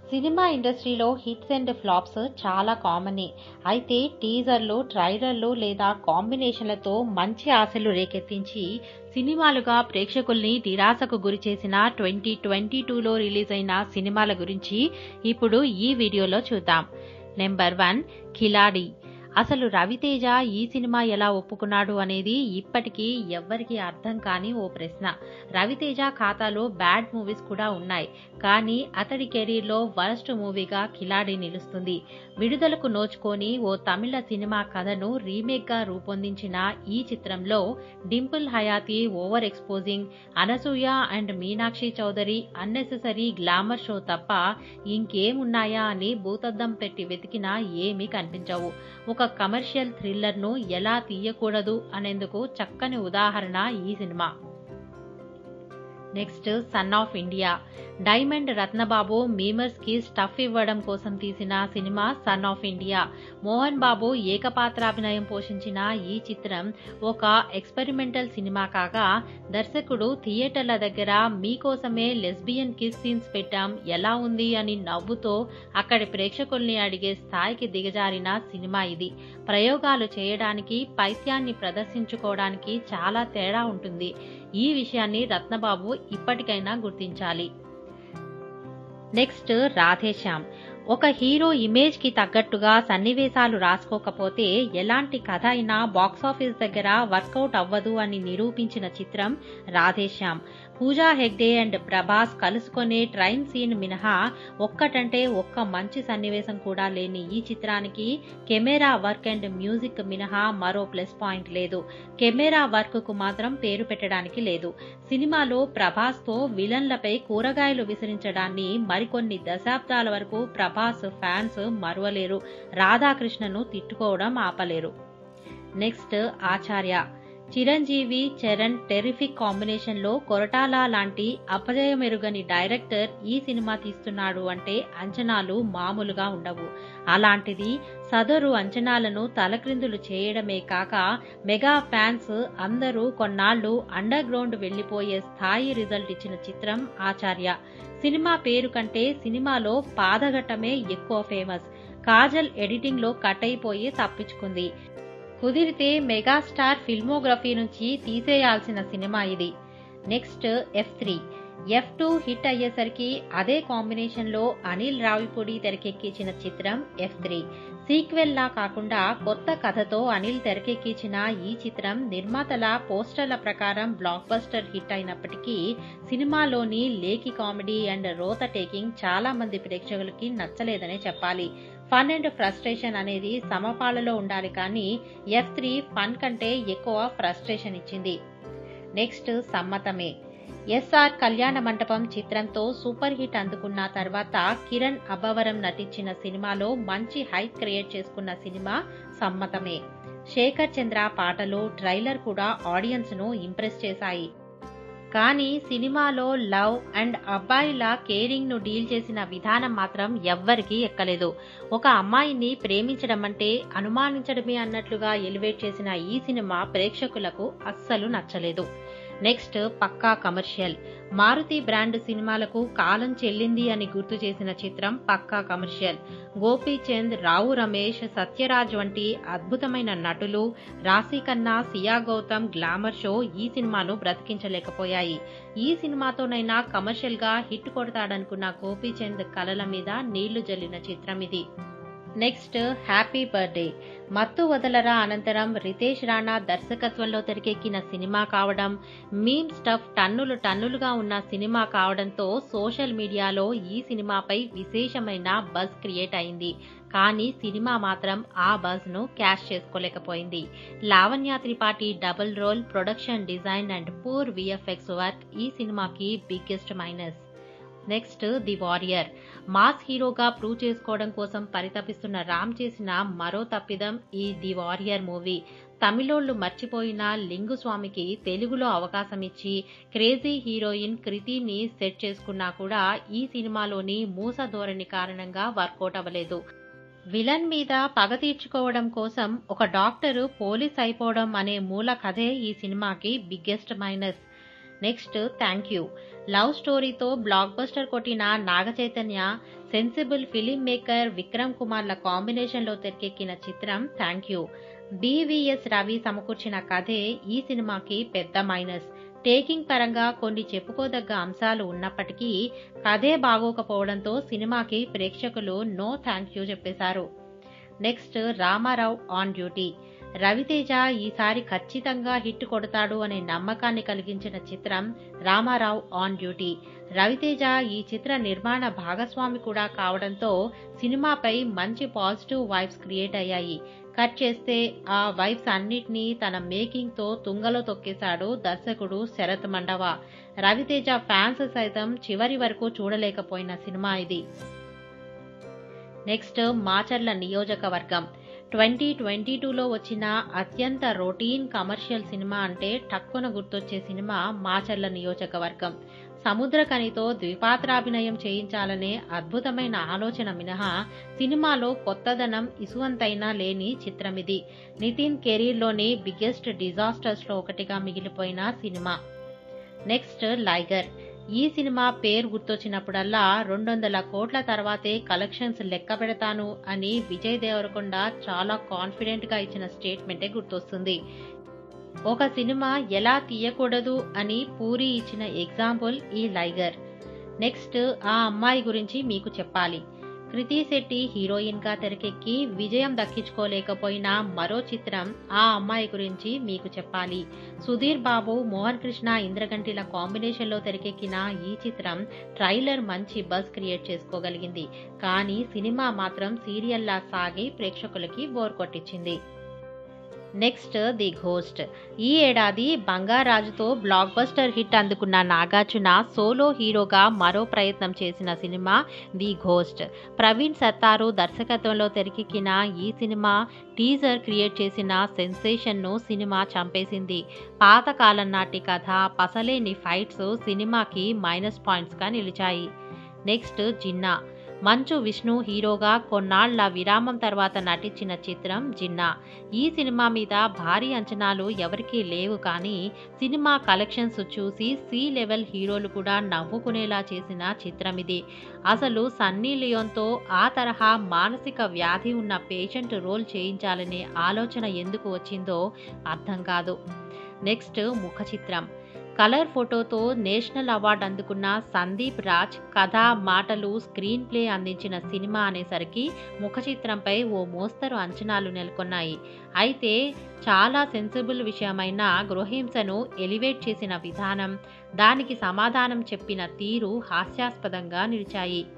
cinema ఇండస్ట్రీలో hits and flops చాలా కామనే అయితే టీజర్లు ట్రైలర్లు లేదా కాంబినేషన్లతో మంచి ఆశలు రేకెత్తించి సినిమాలుగా ప్రేక్షకుల్ని నిరాశకు గురిచేసిన ట్వంటీ ట్వంటీ టూలో రిలీజ్ అయిన సినిమాల గురించి ఇప్పుడు ఈ వీడియోలో చూద్దాం నెంబర్ వన్ ఖిలాడి అసలు రవితేజ ఈ సినిమా ఎలా ఒప్పుకున్నాడు అనేది ఇప్పటికీ ఎవ్వరికీ అర్థం కాని ఓ ప్రశ్న రవితేజ ఖాతాలో బ్యాడ్ మూవీస్ కూడా ఉన్నాయి కానీ అతడి కెరీర్లో వరస్ట్ మూవీగా కిలాడి నిలుస్తుంది విడుదలకు నోచుకొని ఓ తమిళ సినిమా కథను రీమేక్గా రూపొందించిన ఈ చిత్రంలో Dimple Hayathi over exposing Anasuya and Meenakshi Chaudhary unnecessary glamour show తప్ప ఇంకేమున్నాయా అని భూతద్దం పెట్టి వెతికినా ఏమీ కనిపించవు ఒక కమర్షియల్ థ్రిల్లర్ను ఎలా తీయకూడదు అనేందుకు చక్కని ఉదాహరణ ఈ cinema next son of India diamond Ratnababu memers కి స్టఫ్ ఇవ్వడం కోసం తీసిన cinema son of India Mohan Babu ఏకపాత్రాభినయం పోషించిన ఈ చిత్రం ఒక ఎక్స్పెరిమెంటల్ సినిమా కాగా దర్శకుడు థియేటర్ల దగ్గర మీకోసమే లెస్బియన్ కిస్ సీన్స్ పెట్టాం ఎలా ఉంది అని నవ్వుతో అక్కడి ప్రేక్షకుల్ని అడిగే స్థాయికి దిగజారిన సినిమా ఇది ప్రయోగాలు చేయడానికి పైత్యాన్ని ప్రదర్శించుకోవడానికి చాలా తేడా ఉంటుంది ఈ విషయాన్ని రత్నబాబు ఇప్పటికైనా గుర్తించాలి నెక్స్ట్ రాధేశ్యామ్ ఒక హీరో ఇమేజ్ కి తగ్గట్టుగా సన్నివేశాలు రాసుకోకపోతే ఎలాంటి కథ అయినా బాక్సాఫీస్ దగ్గర వర్కౌట్ అవ్వదు అని నిరూపించిన చిత్రం రాధేశ్యామ్ పూజా హెగ్డే అండ్ ప్రభాస్ కలుసుకునే ట్రైన్ సీన్ మినహా ఒక్కటంటే ఒక్క మంచి సన్నివేశం కూడా లేని ఈ చిత్రానికి కెమెరా వర్క్ అండ్ మ్యూజిక్ మినహా మరో ప్లస్ పాయింట్ లేదు కెమెరా వర్క్ కు మాత్రం పేరు పెట్టడానికి లేదు సినిమాలో ప్రభాస్ తో విలన్లపై కూరగాయలు విసిరించడాన్ని మరికొన్ని దశాబ్దాల వరకు ప్రభాస్ ఫ్యాన్స్ మరువలేరు రాధాకృష్ణను తిట్టుకోవడం ఆపలేరు next Acharya Chiranjeevi Charan terrific combination లో కొరటాల లాంటి అపజయమెరుగని డైరెక్టర్ ఈ సినిమా తీస్తున్నాడు అంటే అంచనాలు మామూలుగా ఉండవు అలాంటిది సదరు అంచనాలను తలక్రిందులు చేయడమే కాక మెగా ఫ్యాన్స్ అందరూ కొన్నాళ్లు అండర్ గ్రౌండ్ వెళ్లిపోయే స్థాయి రిజల్ట్ ఇచ్చిన చిత్రం ఆచార్య సినిమా పేరు కంటే సినిమాలో పాదఘట్టమే ఎక్కువ ఫేమస్ కాజల్ ఎడిటింగ్ లో కట్ అయిపోయి తప్పించుకుంది కుదిరితే మెగాస్టార్ ఫిల్మోగ్రఫీ నుంచి తీసేయాల్సిన సినిమా ఇది next F three F two hit అయ్యేసరికి అదే కాంబినేషన్ లో అనిల్ రావిపూడి తెరకెక్కించిన చిత్రం ఎఫ్ త్రీ సీక్వెల్ లా కాకుండా కొత్త కథతో అనిల్ తెరకెక్కించిన ఈ చిత్రం నిర్మాతల పోస్టర్ల ప్రకారం బ్లాక్ బస్టర్ హిట్ అయినప్పటికీ సినిమాలోని లేకి కామెడీ అండ్ రోత టేకింగ్ చాలా మంది ప్రేక్షకులకి నచ్చలేదనే చెప్పాలి ఫన్ అండ్ ఫ్రస్ట్రేషన్ అనేది సమపాలలో ఉండాలి కానీ ఎఫ్ త్రీ ఫన్ కంటే ఎక్కువ ఫ్రస్ట్రేషన్ ఇచ్చింది నెక్స్ట్ సమ్మతమే ఎస్ఆర్ కళ్యాణ మంటపం చిత్రంతో సూపర్ హిట్ అందుకున్న తర్వాత కిరణ్ అబ్బవరం నటించిన సినిమాలో మంచి హైప్ క్రియేట్ చేసుకున్న సినిమా సమ్మతమే శేఖర్ చంద్ర పాటలు ట్రైలర్ కూడా ఆడియన్స్ ను ఇంప్రెస్ చేశాయి కానీ సినిమాలో లవ్ అండ్ అబ్బాయిల కేరింగ్ ను డీల్ చేసిన విధానం మాత్రం ఎవ్వరికీ ఎక్కలేదు ఒక అమ్మాయిని ప్రేమించడం అంటే అనుమానించడమే అన్నట్లుగా ఎలివేట్ చేసిన ఈ సినిమా ప్రేక్షకులకు అస్సలు నచ్చలేదు next Pakka commercial Maruthi brand సినిమాలకు కాలం చెల్లింది అని గుర్తు చేసిన చిత్రం పక్కా కమర్షియల్ గోపీచంద్ రావు రమేష్ సత్యరాజ్ వంటి అద్భుతమైన నటులు రాశి ఖన్నా సియా గౌతమ్ గ్లామర్ షో ఈ సినిమాను బ్రతికించలేకపోయాయి ఈ సినిమాతోనైనా కమర్షియల్ గా హిట్ కొడతాడనుకున్న గోపీచంద్ కలల మీద నీళ్లు జల్లిన చిత్రం ఇది నెక్స్ట్ హ్యాపీ బర్త్డే మత్తు వదలరా అనంతరం రితేష్ రాణా దర్శకత్వంలో తెరకెక్కిన సినిమా కావడం మీమ్ స్టఫ్ టన్నులు టన్నులుగా ఉన్న సినిమా కావడంతో సోషల్ మీడియాలో ఈ సినిమాపై విశేషమైన బజ్ క్రియేట్ అయింది కానీ సినిమా మాత్రం ఆ బజ్ ను క్యాష్ చేసుకోలేకపోయింది Lavanya Tripathi double role production design and poor VFX work ఈ సినిమాకి biggest minus next the warrior mass హీరోగా ప్రూవ్ చేసుకోవడం కోసం పరితపిస్తున్న రామ్ చేసిన మరో తప్పిదం ఈ ది వారియర్ మూవీ తమిళోళ్లు మర్చిపోయిన లింగుస్వామికి తెలుగులో అవకాశం ఇచ్చి క్రేజీ హీరోయిన్ కృతిని సెట్ చేసుకున్నా కూడా ఈ సినిమాలోని మూస ధోరణి కారణంగా వర్కౌట్ అవ్వలేదు విలన్ మీద పగ తీర్చుకోవడం కోసం ఒక డాక్టరు పోలీస్ అయిపోవడం అనే మూల కథే ఈ సినిమాకి biggest minus next thank you love స్టోరీతో బ్లాక్ బస్టర్ కొట్టిన Naga Chaitanya sensible filmmaker Vikram కుమార్ల కాంబినేషన్లో తెరకెక్కిన చిత్రం థ్యాంక్ యూ డివిఎస్ రవి సమకూర్చిన కథే ఈ సినిమాకి పెద్ద మైనస్ టేకింగ్ పరంగా కొన్ని చెప్పుకోదగ్గ అంశాలు ఉన్నప్పటికీ కథే బాగోకపోవడంతో సినిమాకి ప్రేక్షకులు నో థ్యాంక్ యూ చెప్పేశారు next Ramarao on duty Raviteja ఈసారి ఖచ్చితంగా హిట్ కొడతాడు అనే నమ్మకాన్ని కలిగించిన చిత్రం రామారావు ఆన్ డ్యూటీ రవితేజ ఈ చిత్ర నిర్మాణ భాగస్వామి కూడా కావడంతో సినిమాపై మంచి పాజిటివ్ వైబ్స్ క్రియేట్ అయ్యాయి కట్ చేస్తే ఆ వైబ్స్ అన్నిటినీ తన మేకింగ్ తో తుంగలో తొక్కేశాడు దర్శకుడు శరత్ మండవ రవితేజ ఫ్యాన్స్ సైతం చివరి వరకు చూడలేకపోయిన సినిమా ఇది next Macherla Niyojakavargam twenty twenty టూలో వచ్చిన అత్యంత రొటీన్ కమర్షియల్ సినిమా అంటే టక్కున గుర్తొచ్చే సినిమా మాచర్ల నియోజకవర్గం సముద్రకనితో ద్విపాత్రాభినయం చేయించాలనే అద్భుతమైన ఆలోచన మినహా సినిమాలో కొత్తదనం ఇసువంతైనా లేని చిత్రం ఇది నితిన్ కెరీర్లోని బిగ్గెస్ట్ డిజాస్టర్స్లో ఒకటిగా మిగిలిపోయిన సినిమా నెక్స్ట్ లైగర్ ఈ సినిమా పేరు గుర్తొచ్చినప్పుడల్లా రెండు వందల కోట్ల తర్వాతే కలెక్షన్స్ లెక్క పెడతాను అని విజయ్ దేవరకొండ చాలా కాన్ఫిడెంట్ గా ఇచ్చిన స్టేట్మెంటే గుర్తొస్తుంది ఒక సినిమా ఎలా తీయకూడదు అని పూరి ఇచ్చిన ఎగ్జాంపుల్ ఈ లైగర్ నెక్స్ట్ ఆ అమ్మాయి గురించి మీకు చెప్పాలి కృతి శెట్టి హీరోయిన్ గా తెరకెక్కి విజయం దక్కించుకోలేకపోయిన మరో చిత్రం ఆ అమ్మాయి గురించి మీకు చెప్పాలి సుధీర్ బాబు మోహన్ కృష్ణ ఇంద్రగంటిల కాంబినేషన్ లో తెరకెక్కిన ఈ చిత్రం ట్రైలర్ మంచి బజ్ క్రియేట్ చేసుకోగలిగింది కానీ సినిమా మాత్రం సీరియల్లా సాగి ప్రేక్షకులకి బోర్ కొట్టించింది నెక్స్ట్ ది ఘోస్ట్ ఈ ఏడాది బంగారాజుతో బ్లాక్ బస్టర్ హిట్ అందుకున్న నాగార్జున సోలో హీరోగా మరో ప్రయత్నం చేసిన సినిమా ది ఘోస్ట్ ప్రవీణ్ సత్తారు దర్శకత్వంలో తెరకెక్కిన ఈ సినిమా టీజర్ క్రియేట్ చేసిన సెన్సేషన్ను సినిమా చంపేసింది పాతకాలం నాటి కథ పసలేని ఫైట్స్ సినిమాకి మైనస్ పాయింట్స్గా నిలిచాయి నెక్స్ట్ జిన్నా మంచు విష్ణు హీరోగా కొన్నాళ్ల విరామం తర్వాత నటించిన చిత్రం జిన్నా ఈ సినిమా మీద భారీ అంచనాలు ఎవరికీ లేవు కానీ సినిమా కలెక్షన్స్ చూసి సి లెవెల్ హీరోలు కూడా నవ్వుకునేలా చేసిన చిత్రం ఇది అసలు సన్నీ లియోన్తో ఆ తరహా మానసిక వ్యాధి ఉన్న పేషెంట్ రోల్ చేయించాలనే ఆలోచన ఎందుకు వచ్చిందో అర్థం కాదు నెక్స్ట్ ముఖ చిత్రం కలర్ ఫోటోతో నేషనల్ అవార్డు అందుకున్న సందీప్ రాజ్ కథ మాటలు స్క్రీన్ ప్లే అందించిన సినిమా అనేసరికి ముఖ చిత్రంపై ఓ మోస్తరు అంచనాలు నెలకొన్నాయి అయితే చాలా సెన్సిబుల్ విషయమైన గృహహింసను ఎలివేట్ చేసిన విధానం దానికి సమాధానం చెప్పిన తీరు హాస్యాస్పదంగా నిలిచాయి